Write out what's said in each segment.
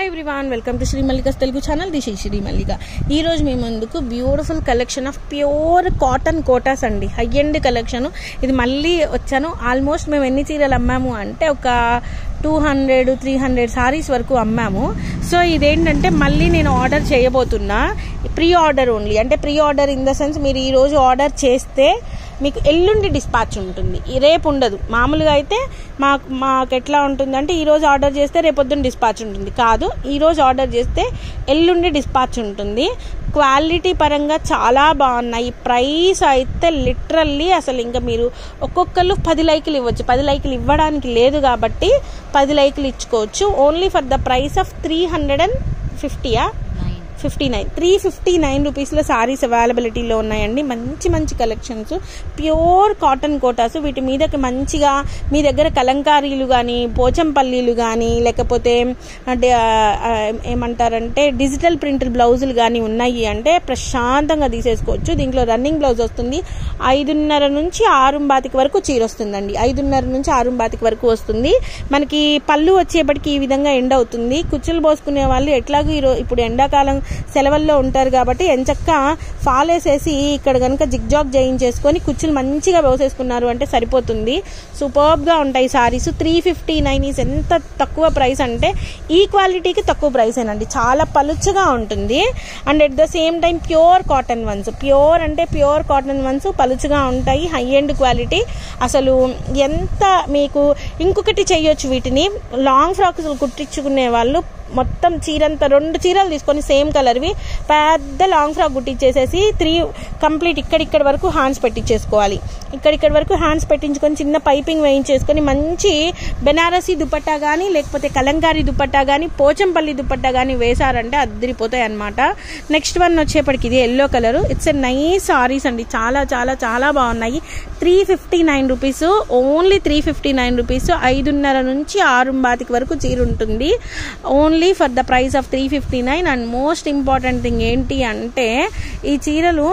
hi everyone welcome to Sri Mallika's Telugu channel this ఈ శ్రీ మల్లిక ఈ రోజు మీ ముందుకు beautiful collection of pure cotton Kotas అండి హై ఎండ్ కలెక్షన్ ఇది మళ్ళీ వచ్చాను ఆల్మోస్ట్ మేము ఎన్ని చీరలు అమ్మాము అంటే ఒక two hundred three hundred sarees వరకు అమ్మాము సో ఇదేంటంటే మళ్ళీ నేను ఆర్డర్ చేయబోతున్నా ప్రీ ఆర్డర్ ఓన్లీ అంటే pre order in the sense మీరు ఈ రోజు ఆర్డర్ చేస్తే మీకు ఎల్లుండి డిస్పాచ్ ఉంటుంది ఈ రేపు ఉండదు మామూలుగా అయితే మాకు మాకు ఎట్లా ఉంటుంది అంటే ఈరోజు ఆర్డర్ చేస్తే రేపొద్దున డిస్పాచ్ ఉంటుంది కాదు ఈరోజు ఆర్డర్ చేస్తే ఎల్లుండి డిస్పాచ్ ఉంటుంది క్వాలిటీ పరంగా చాలా బాగున్నాయి ప్రైస్ అయితే లిటరల్లీ అసలు ఇంకా మీరు ఒక్కొక్కరు పది లైకులు ఇవ్వచ్చు పది లైకులు ఇవ్వడానికి లేదు కాబట్టి పది లైకులు ఇచ్చుకోవచ్చు only for the price of three hundred and ఫిఫ్టీయా fifty nine three fifty nine రూపీస్లో సారీస్ అవైలబిలిటీలో ఉన్నాయండి మంచి మంచి కలెక్షన్స్ ప్యూర్ కాటన్ కోటాస్ వీటి మీదకి మంచిగా మీ దగ్గర కలంకారీలు కానీ పోచంపల్లీలు కానీ లేకపోతే అంటే ఆ, ఆ, ఏమంటారంటే డిజిటల్ ప్రింటర్ బ్లౌజులు కానీ ఉన్నాయి అంటే ప్రశాంతంగా తీసేసుకోవచ్చు దీంట్లో రన్నింగ్ బ్లౌజ్ వస్తుంది ఐదున్నర నుంచి ఆరు బాతికి వరకు చీర వస్తుందండి ఐదున్నర నుంచి ఆరు బాతికి వరకు వస్తుంది మనకి పళ్ళు వచ్చేపటికి ఈ విధంగా ఎండ్ అవుతుంది కుచ్చులు పోసుకునే వాళ్ళు ఎట్లాగో ఈరో ఇప్పుడు ఎండాకాలం సెలవుల్లో ఉంటారు కాబట్టి ఎంచక్క ఫాల్ వేసేసి ఇక్కడ కనుక జిగ్జాగ్ చేయించేసుకొని కుచ్చులు మంచిగా పోసేసుకున్నారు అంటే సరిపోతుంది సూపర్బ్గా ఉంటాయి sarees three fifty nine is ఎంత తక్కువ ప్రైస్ అంటే ఈ క్వాలిటీకి తక్కువ ప్రైస్ ఏనండి చాలా పలుచగా ఉంటుంది and at the same time pure cotton ones pure అంటే ప్యూర్ కాటన్ వన్స్ పలుచగా ఉంటాయి హై ఎండ్ క్వాలిటీ అసలు ఎంత మీకు ఇంకొకటి చెయ్యొచ్చు వీటిని లాంగ్ ఫ్రాక్స్ కుట్టించుకునే వాళ్ళు మొత్తం చీరంతా రెండు చీరలు తీసుకొని సేమ్ కలర్వి పెద్ద లాంగ్ ఫ్రాక్ కుట్టించేసేసి త్రీ కంప్లీట్ ఇక్కడిక్కడ వరకు హ్యాండ్స్ పెట్టించేసుకోవాలి ఇక్కడిక్కడ వరకు హ్యాండ్స్ పెట్టించుకొని చిన్న పైపింగ్ వేయించేసుకొని మంచి బెనారసీ దుపట్టా కానీ లేకపోతే కలంకారీ దుపట్టా కానీ పోచంపల్లి దుపట్టా కానీ వేశారంటే అద్దరిపోతాయి అనమాట నెక్స్ట్ వన్ వచ్చేప్పటికి ఇది yellow colour it's a nice sarees అండి చాలా చాలా చాలా బాగున్నాయి three fifty nine rupees only three fifty nine rupees ఐదున్నర నుంచి ఆరు బాతికి వరకు చీర ఉంటుంది only for the price of three fifty nine and most important thing ఏంటి అంటే ఈ చీరలు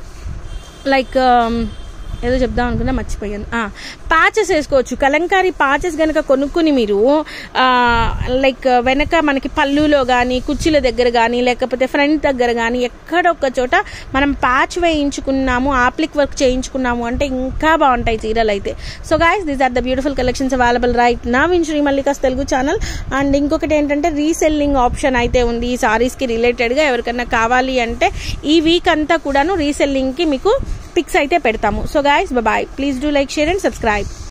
లైక్ ఏదో చెప్దాం అనుకున్నా మర్చిపోయాను ప్యాచెస్ వేసుకోవచ్చు కలంకారీ ప్యాచెస్ కనుక కొనుక్కుని మీరు లైక్ వెనక మనకి పళ్ళులో కానీ కుర్చీల దగ్గర కానీ లేకపోతే ఫ్రంట్ దగ్గర కానీ ఎక్కడొక్క చోట మనం ప్యాచ్ వేయించుకున్నాము ఆప్లిక్ వర్క్ చేయించుకున్నాము అంటే ఇంకా బాగుంటాయి చీరలు అయితే so guys these are the beautiful collections available right now in Sri Mallika's Telugu channel and ఇంకొకటి ఏంటంటే రీసెల్లింగ్ ఆప్షన్ అయితే ఉంది ఈ సారీస్కి రిలేటెడ్గా ఎవరికైనా కావాలి అంటే ఈ వీక్ అంతా కూడాను రీసెల్లింగ్కి మీకు పిక్స్ అయితే పెడతాము so guys bye please do like share and subscribe